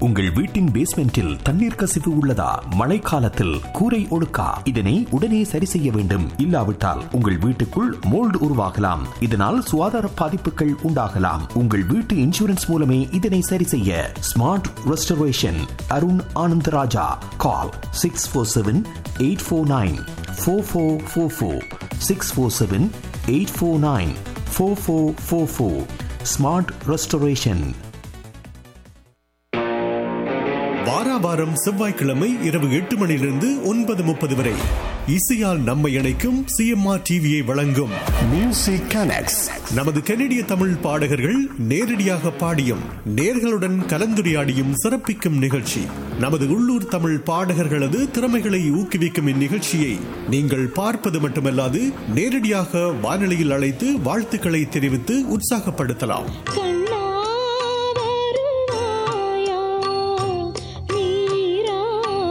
உங்கள் வீட்டின் பேஸ்மெண்டில் தண்ணீர் கசிவு உள்ளதா மழைக்காலத்தில் கூரை ஒழுக்கா இதனை உடனே சரி செய்ய வேண்டும் இல்லாவிட்டால் உங்கள் வீட்டுக்குள் மோல்டு உருவாகலாம் இதனால் சுகாதார பாதிப்புகள் உண்டாகலாம் உங்கள் வீட்டு இன்சூரன்ஸ் மூலமே இதனை சரி செய்ய smart restoration Arun Anandaraja call six four seven eight four nine four four four four six four seven eight four nine four four four four smart restoration வாராவாரம் செவ்வாய்க்கிழமை இரவு எட்டு மணியிலிருந்து ஒன்பது முப்பது வரை இசையால் நம்மை இணைக்கும் சிஎம்ஆர் டிவியை வழங்கும் மியூசிக் கனெக்ட்ஸ் நமது கனடிய தமிழ் பாடகர்கள் நேரடியாக பாடியும் நேர்களுடன் கலந்துரையாடியும் சிறப்பிக்கும் நிகழ்ச்சி நமது உள்ளூர் தமிழ் பாடகர்களது திறமைகளை ஊக்குவிக்கும் இந்நிகழ்ச்சியை நீங்கள் பார்ப்பது மட்டுமல்லாது நேரடியாக வானொலியில் அழைத்து வாழ்த்துக்களை தெரிவித்து உற்சாகப்படுத்தலாம் கண்ணா வருவாயா நீரா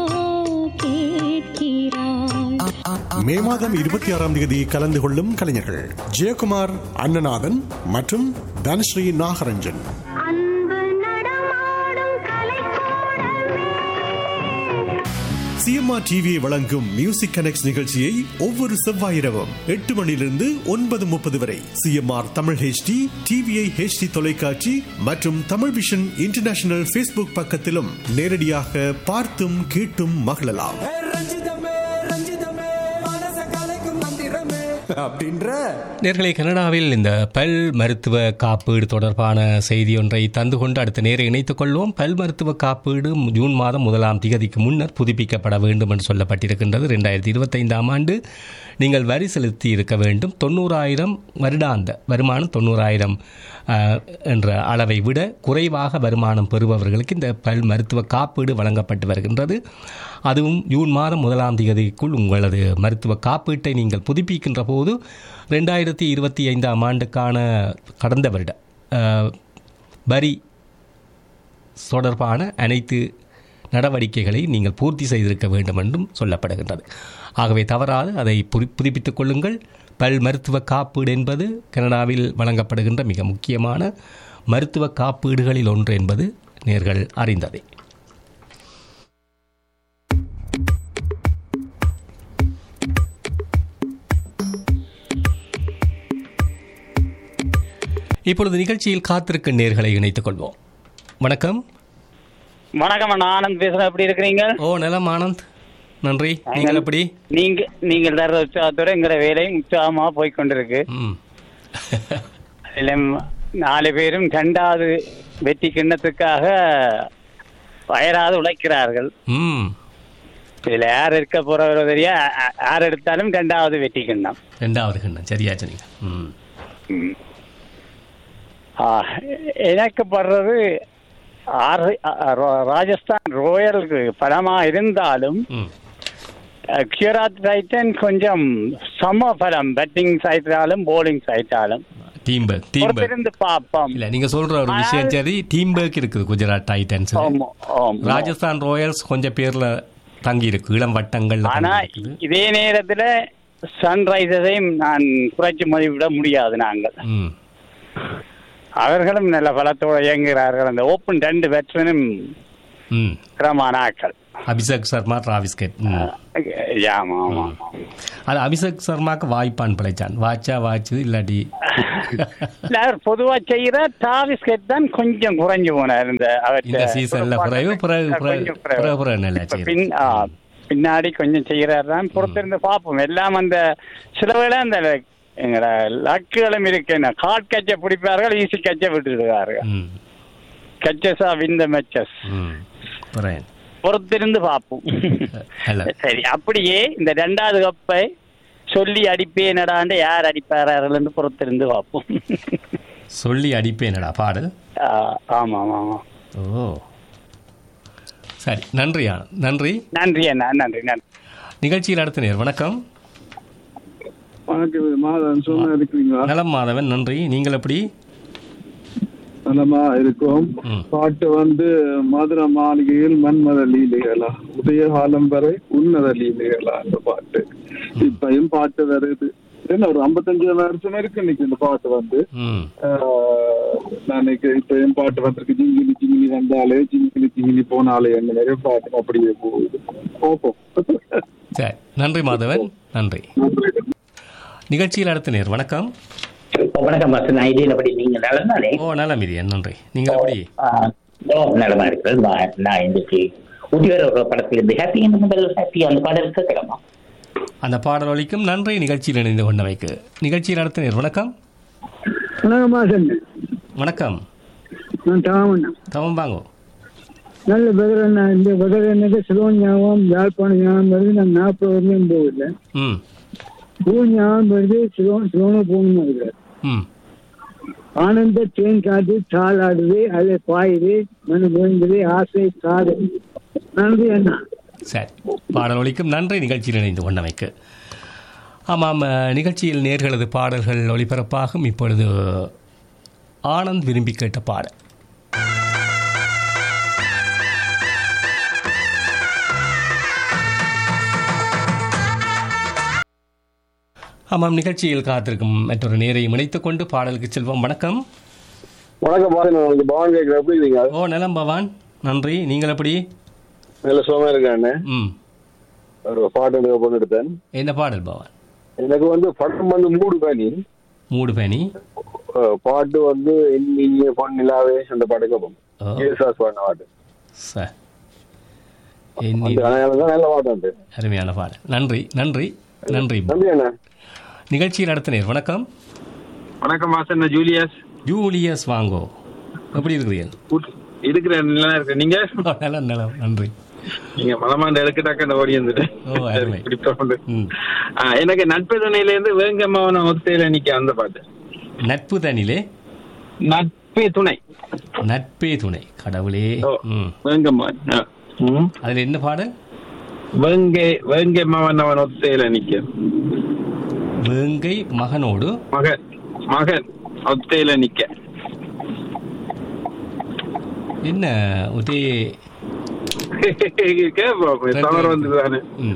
கேட்கிறாய் மே மாதம் இருபத்தி ஆறாம் தேதி கலந்து கொள்ளும் கலைஞர்கள் ஜெயக்குமார் அண்ணநாதன் மற்றும் தனஸ்ரீ நாகரஞ்சன் அன்பு நடமாடும் கலைக்கூடமே சிஎம்ஆர் டிவியை வழங்கும் மியூசிக் கனெக்ட் நிகழ்ச்சியை ஒவ்வொரு செவ்வாய் இரவும் எட்டு மணியிலிருந்து ஒன்பது முப்பது வரை CMR Tamil HD TVI HD தொலைக்காட்சி மற்றும் தமிழ் விஷன் இன்டர்நேஷனல் ஃபேஸ்புக் பக்கத்திலும் நேரடியாக பார்த்தும் கேட்டும் மகிழலாம் ஏ ரஞ்சிதமே ரஞ்சிதமே மனச கலைக்கும் மந்திரமே அப்படின்ற நேர்களை கனடாவில் இந்த பல் மருத்துவ காப்பீடு தொடர்பான செய்தி ஒன்றை தந்து கொண்டு அடுத்த நேரம் இணைத்துக் கொள்வோம் பல் மருத்துவ காப்பீடு ஜூன் மாதம் முதலாம் திகதிக்கு முன்னர் புதுப்பிக்கப்பட வேண்டும் என்று சொல்லப்பட்டிருக்கின்றது ரெண்டாயிரத்தி இருபத்தைந்தாம் ஆண்டு நீங்கள் வரி செலுத்தி இருக்க வேண்டும் தொண்ணூறாயிரம் வருடாந்த வருமானம் தொண்ணூறாயிரம் அஹ், என்ற அளவை விட குறைவாக வருமானம் பெறுபவர்களுக்கு இந்த பல் மருத்துவ காப்பீடு வழங்கப்பட்டு வருகின்றது அதுவும் ஜூன் மாதம் முதலாம் தேதிக்குள் உங்களது மருத்துவ காப்பீட்டை நீங்கள் புதுப்பிக்கின்ற போது ரெண்டாயிரத்தி இருபத்தி ஐந்தாம் ஆண்டுக்கான கடந்த வருட அஹ், வரி தொடர்பான அனைத்து நடவடிக்கைகளை நீங்கள் பூர்த்தி செய்திருக்க வேண்டும் என்றும் சொல்லப்படுகின்றது ஆகவே தவறாது அதை புரி- புதுப்பித்துக் கொள்ளுங்கள் பல் மருத்துவ காப்பீடு என்பது கனடாவில் வழங்கப்படுகின்ற மிக முக்கியமான மருத்துவ காப்பீடுகளில் ஒன்று என்பது நேர்கள் அறிந்ததே இப்பொழுது நிகழ்ச்சியில் காத்திருக்கும் நேர்களை இணைத்துக் கொள்வோம் வணக்கம் வணக்கம் அண்ணா ஆனந்த் பேசுறேன் எப்படி இருக்கிறீங்க ஓ நலம் ஆனந்த் நன்றி நீங்கள் எப்படி நீங்க நீங்கள் தர உற்சாகத்தோட எங்கிற வேலையும் உற்சாகமா போய் கொண்டிருக்கு ம் இதுல நாலு பேரும் ரெண்டாவது வெற்றி கிண்ணத்துக்காக வயராது உழைக்கிறார்கள் ம் இதுல யார் இருக்க போறவரோ தெரியா யா- யார் எடுத்தாலும் ரெண்டாவது வெற்றி கிண்ணம் ரெண்டாவது கண்ணன் சரியா சொன்னீங்க ம் ம். ஆ, எனக்கு படுறது ஆறு ஆ, ரா- ராஜஸ்தான் ராயலுக்கு பலமா இருந்தாலும் ம் கியூராத் டைட்டன் கொஞ்சம் சம பலம் பேட்டிங் சைட்டாலும் போலிங் சைட்டாலும் டீம் பேக் டீம் பேக் பொறுத்திருந்து பார்ப்போம் இல்ல நீங்க சொல்ற ஒரு விஷயம் சரி டீம் பேக் இருக்குது குஜராத் டைட்டன்ஸ் ஆமா, ஆமா. ராஜஸ்தான் ராயல்ஸ் கொஞ்சம் பேர்ல தங்கி இருக்கு இளம் வட்டங்கள்ல ஆனா தங்கி இருக்குது. இதே நேரத்துல சன்ரைசர்ஸையும் நான் குறைச்சு மதிப்பிட முடியாது நாங்கள் ம் அவர்களும் நல்ல பலத்தோட இயங்குகிறார்கள் அந்த ஓப்பன் ரெண்டு பேட்ஸ்மேனும் ம் கிரமான ஆக்கள் அபிஷேக் சர்மா டிராவிஸ் கெட் ம் ஆமா ஆமா அது அபிஷேக் சர்மாக்கு வாய்ப்பான் பிழைச்சான் வாச்சா வாச்சு இல்லாட்டி இல்ல, அவர் பொதுவா செய்யற டிராவிஸ் கெட் தான் கொஞ்சம் குறைஞ்சு போனார் இந்த அவர்ட்ட இந்த சீசன்ல பிறகு பிறகு பிறகு கொஞ்சம் பிறகு. பிறகு பிறகு நல்லா இப்ப செய்யுது. பின் ஆ, பின்னாடி கொஞ்சம் செய்யறாரு தான் பொறுத்திருந்து பார்ப்போம் எல்லாம் அந்த சில வேளை அந்த எங்கட லக்குகளும் இருக்கு என்ன காட் கச்சை பிடிப்பார்கள் ஈஸி கச்சை விட்டுடுவார்கள் ம் கச்சஸா விந்த மெச்சஸ் ம் பிறகு பொறுத்திருந்து பார்ப்போம் அல்ல. சரி அப்படியே இந்த ரெண்டாவது கப்பை சொல்லி அடிப்பேனடாண்டு யார் அடிப்பார்கள் பொறுத்திருந்து பார்ப்போம் சொல்லி அடிப்பேனடா பாடல் ஆ, ஆமா ஆமா ஆமா ஓ சரி நன்றி ஆனந்த் நன்றி நன்றி அண்ணா நன்றி நன்றி நிகழ்ச்சியில் அடுத்த நேர் வணக்கம் வணக்கம் மாதவன் சொன்ன இருக்கிறீங்களா நலம் மாதவன் நன்றி நீங்கள் எப்படி நலமா இருக்கும் ம். பாட்டு வந்து மதுர மாளிகையில் மன்மத லீலைகளா உதயகாலம் வரை உன்னத லீலைகளா அந்த பாட்டு இப்பயும் பாட்டு வருது என்ன ஒரு ஐம்பத்தஞ்சு வருஷம் இருக்கு இன்னைக்கு இந்த பாட்டு வந்து ம் ஆஹ், நான் இன்னைக்கு இப்பயும் பாட்டு வந்திருக்கு ஜிங்கிலி ஜிங்கிலி தண்ணி தந்தாலே சிங்கிலி சிங்கிலி போனாலே என்ன நிறைய பாட்டு அப்படியே போகுது போப்போம் சரி நன்றி மாதவன் நன்றி நிகழ்ச்சியில் அடுத்த நேர் வணக்கம் வணக்கம் மாஸ்டர் நான் ஐடியில் படி நீங்க நலம் தானே ஓ நலம் இது நன்றி நீங்கள் எப்படி ஆ, ஓ நலமா இருக்கு நான் நான் இன்னைக்கு உத்தியோக ஒரு படத்தில் இருந்து ஹாப்பி இந்த முதல் ஹாப்பி அந்த பாடல் கேட்கலாமா அந்த பாடல் ஒலிக்கும் நன்றி நிகழ்ச்சியில் இணைந்து கொண்டமைக்கு நிகழ்ச்சியில் அடுத்த நேர் வணக்கம் வணக்கம் மாசன் வணக்கம் நான் தாமண்ணா தவம் வாங்கோ நல்ல பதில் என்ன இந்த பதில் என்னது சிலோன் ஞாபகம் யாழ்ப்பாணம் ஞாபகம் வருது நான் நாற்பது வரலையும் போகல ம் பூ ஞாபகம் வருது சிலோன் சிலோன போகணும் இருக்கிறார் ம் ஆனந்த தேன் காத்து தாளாடுது அது பாயுது மனு போய்ந்தது ஆசை காது நன்றி அண்ணா சரி பாடல் ஒலிக்கும் நன்றி நிகழ்ச்சியில் இணைந்து கொண்டமைக்கு ஆமாம் அஹ், நிகழ்ச்சியில் நேர்களது பாடல்கள் ஒளிபரப்பாகும் இப்பொழுது ஆனந்த் விரும்பி கேட்ட பாடல் ஆமாம் நிகழ்ச்சியில் காத்திருக்கும் மற்றொரு நேரை இணைத்துக் கொண்டு பாடலுக்கு செல்வோம் வணக்கம் வணக்கம் பாருங்க உங்களுக்கு பவான் கேட்குற எப்படி இருக்கீங்க ஓ நலம் பவான் நன்றி நீங்கள் எப்படி நல்ல சுகமா இருக்கான்னு ம் ஒரு பாட்டு எனக்கு பொண்ணு எடுத்தேன் என்ன பாடல் பவான் எனக்கு வந்து படம் வந்து மூடு பேனி மூடு பேணி அஹ் பாட்டு வந்து நீங்க பொன்னிலாவே அந்த பாட்டு கேட்போம் ஓ ஏசாஸ் பாடின பாட்டு சார் அந்த அதனால தான் நல்ல பாட்டு வந்து அருமையான பாடல் நன்றி நன்றி நன்றி நன்றி அண்ணா நிகழ்ச்சியில் அடுத்த நேர் வணக்கம் வணக்கம் மாசன் நான் ஜூலியஸ் ஜூலியஸ் வாங்கோ எப்படி இருக்கிறீர்கள் இருக்கிற நல்லா இருக்கு நீங்க நலம் நலம் நன்றி நீங்க மலமாண்ட எடுக்கட்டாக்க அந்த ஓடி வந்துட்டேன் ஓ, அருமை. இப்படி தொடர்ந்து. ம். ஆ, எனக்கு நட்பு துணையில இருந்து வேங்கம்மாவன ஒத்தையில நிக்க அந்த பாட்டு நட்பு தனிலே நட்பே துணை நட்பே துணை கடவுளே ஓ. ம் வேங்கம்மா ஆ. ம். அதில் என்ன பாடல் வேங்கை வேங்கம்மாவன் அவன் ஒத்தையில நிக்க வேங்கை மகனோடு மகன் மகன் ஒத்தையில நிக்க என்ன ஒரே கேப்போம் தவறு வந்ததுதானே ம்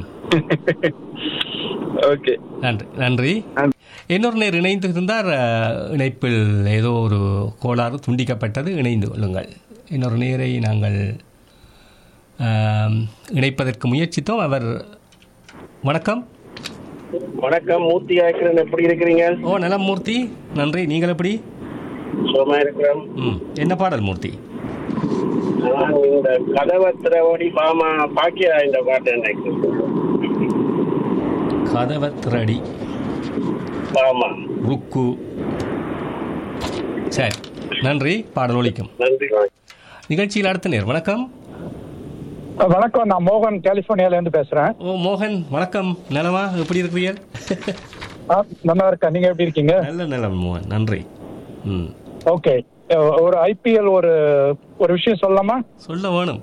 ஓகே நன்றி நன்றி இன்னொரு நேர் இணைந்து இருந்தார் அஹ், இணைப்பில் ஏதோ ஒரு கோளாறு துண்டிக்கப்பட்டது இணைந்து கொள்ளுங்கள் இன்னொரு நேரை நாங்கள் ஆம், இணைப்பதற்கு முயற்சித்தோம் அவர் வணக்கம் வணக்கம் மூர்த்தி ஆக்கிறன் எப்படி இருக்கிறீங்க ஓ நலம் மூர்த்தி நன்றி நீங்கள் எப்படி சுகமா இருக்கிறோம் ம் என்ன பாடல் மூர்த்தி நான் இந்த கதவை திரவடி பாமா பாக்கியா இந்த பாட்டு எனக்கு கதவ திரடி பாமா ருக்கு சரி நன்றி பாடல் ஒலிக்கும் நன்றி நிகழ்ச்சியில் அடுத்த நேர் வணக்கம் வணக்கம் நான் மோகன் கலிபோர்னியால இருந்து பேசுறேன் ஓ மோகன் வணக்கம் நலமா எப்படி இருக்கிறீர்கள் ஆ, நல்லா இருக்கேன் நீங்க எப்படி இருக்கீங்க நல்ல நலம் மோகன் நன்றி ம் ஓகே ஒரு ஐபிஎல் ஒரு ஒரு விஷயம் சொல்லலாமா சொல்ல வேணும்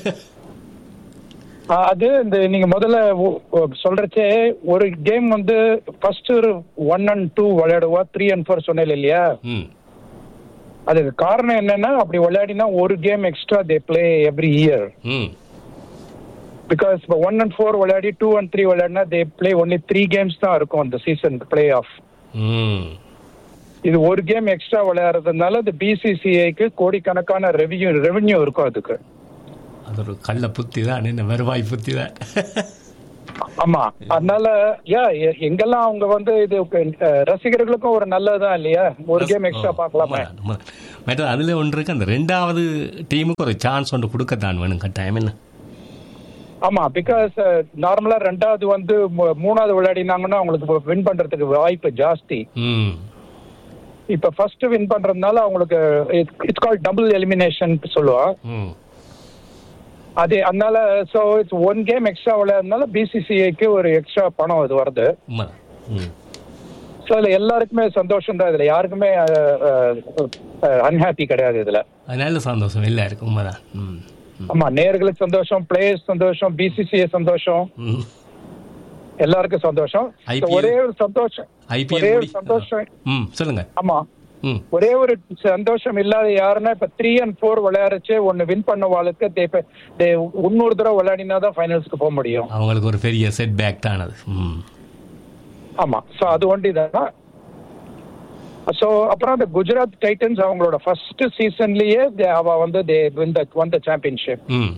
ஆ, அது இந்த நீங்க முதல்ல ஒ- ஒ- சொல்றச்சே ஒரு கேம் வந்து ஃபர்ஸ்ட் ஒன் அண்ட் டூ விளையாடுவா த்ரீ அண்ட் ஃபோர் சொன்னேன் இல்லையா ம் அதுக்கு காரணம் என்னன்னா அப்படி விளையாடினா ஒரு game extra they play every year ம் பிகாஸ் இப்போ ஒன் அண்ட் ஃபோர் விளையாடி டூ அண்ட் த்ரீ விளையாடினா they play only three games தான் இருக்கும் அந்த சீசன் பிளே ஆஃப் ம் இது ஒரு கேம் எக்ஸ்ட்ரா விளையாடுறதுனால இந்த பிசிசிஐக்கு கோடிக்கணக்கான ரெவன்யூ ரெவன்யூ இருக்கும் அதுக்கு அது ஒரு கள்ள புத்தி தான் என்ன வருவாய் புத்தி தான் ஆமா அதனால யா எ- எங்கெல்லாம் அவங்க வந்து இது அஹ், ரசிகர்களுக்கும் ஒரு நல்லதுதான் இல்லையா ஒரு கேம் எக்ஸ்ட்ரா பார்க்கலாமே மற்ற அதில் ஒன்று இருக்கு அந்த ரெண்டாவது டீமுக்கு ஒரு சான்ஸ் ஒன்று கொடுக்கத்தான் வேணும் கட்டாயம் என்ன ஆமா பிகாஸ் நார்மலா ரெண்டாவது வந்து மூ- மூணாவது விளையாடினாங்கன்னா அவங்களுக்கு வின் பண்றதுக்கு வாய்ப்பு ஜாஸ்தி ம் இப்ப ஃபர்ஸ்ட் வின் பண்றதுனால அவங்களுக்கு இட்ஸ் கால் டபுள் எலிமினேஷன் சொல்லுவா ம் அது அதனால so it's one game extra விளையாடுறதுனால பிசிசிஐக்கு ஒரு எக்ஸ்ட்ரா பணம் அது வருது உண்மைதான் ம் ஸோ இதுல எல்லாருக்குமே சந்தோஷம் தான் இதுல யாருக்குமே அன்ஹாப்பி கிடையாது இதுல அதனால சந்தோஷம் இல்லை இருக்கு உண்மைதான் ம் ஆமா நேர்களுக்கு சந்தோஷம் பிளேயர்ஸ் சந்தோஷம் பிசிசிஐ சந்தோஷம் ம் எல்லாருக்கும் சந்தோஷம் So, IPL ஒரே ஒரு சந்தோஷம் IPL ஒரே ஒரு முடி- சந்தோஷம் ம் சொல்லுங்க ஆமா ம் ஒரே ஒரு சந்தோஷம் இல்லாத யாருன்னா இப்ப த்ரீ அண்ட் ஃபோர் விளையாடுச்சு ஒன்னு வின் பண்ண வாழ்க்கை இன்னொரு தடவை விளையாடினா தான் ஃபைனல்ஸ்க்கு போக முடியும் அவங்களுக்கு ஒரு பெரிய செட் பேக் தான் அது ம் ஆமா சோ அது ஒண்டி தான் ஸோ அப்புறம் அந்த குஜராத் டைட்டன்ஸ் அவங்களோட ஃபர்ஸ்ட் சீசன்லயே அவ வந்து they win the won the championship ம்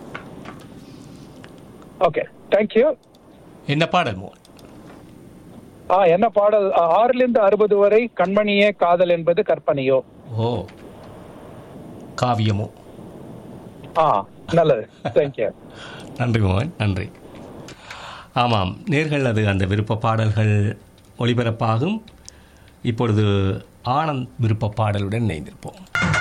ஓகே தேங்க்யூ என்ன பாடல் மோகன் ஆ என்ன பாடல் ஆ, ஆறிலிருந்து அறுபது வரை கண்மணியே காதல் என்பது கற்பனையோ ஓ காவியமோ ஆ நல்லது தேங்க்யூ நன்றி மோகன் நன்றி ஆமாம் நேர்கள் அது அந்த விருப்ப பாடல்கள் ஒளிபரப்பாகும் இப்பொழுது ஆனந்த் விருப்ப பாடலுடன் இணைந்திருப்போம்